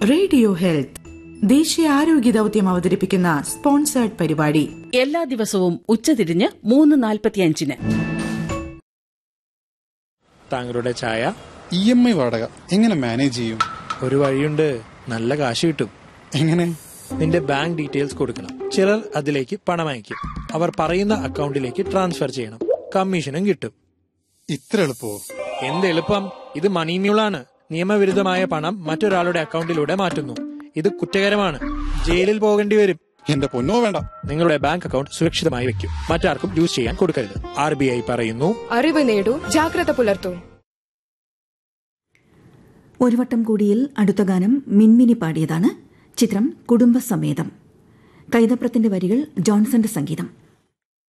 radio health ദേശീയ ആരോഗ്യ ദൌത്യം അവതരിപ്പിക്കുന്ന സ്പോൺസേർഡ് പരിപാടി എല്ലാ ദിവസവും ഉച്ചതിരിഞ്ഞ് മൂന്ന് നാൽപ്പത്തിയഞ്ചിന് താങ്കളുടെ ചായ ഇ എം ഐ വാടക എങ്ങനെ മാനേജ് ചെയ്യും ഒരു വഴിയുണ്ട് നല്ല കാശ് കിട്ടും എങ്ങനെ നിന്റെ ബാങ്ക് ഡീറ്റെയിൽസ് കൊടുക്കണം ചിലർ അതിലേക്ക് പണം അയക്കും അവർ പറയുന്ന അക്കൗണ്ടിലേക്ക് ട്രാൻസ്ഫർ ചെയ്യണം കമ്മീഷനും കിട്ടും ഇത്ര എളുപ്പോ എന്ത് എളുപ്പം ഇത് മണി മ്യൂളാണ് നിയമവിരുദ്ധമായ പണം മറ്റൊരാളുടെ അക്കൗണ്ടിലൂടെ മാറ്റുന്നു ഇത് കുറ്റകരമാണ് ജയിലിൽ പോകേണ്ടി വരും എന്റെ പൊന്നോ വേണ്ട നിങ്ങളുടെ ബാങ്ക് അക്കൗണ്ട് സുരക്ഷിതമായി വെക്കും മറ്റാർക്കും യൂസ് ചെയ്യാൻ കൊടുക്കരുത് ആർ ബി ഐ പറയുന്നു അറിവ് നേടൂ ജാഗ്രത പുലർത്തൂ ഒരു വട്ടം കൂടിയിൽ അടുത്ത ഗാനം മിൻമിനി പാടിയതാണ് ചിത്രം കുടുംബസമേതം കൈതപ്രത്തിന്റെ വരികൾ ജോൺസന്റെ സംഗീതം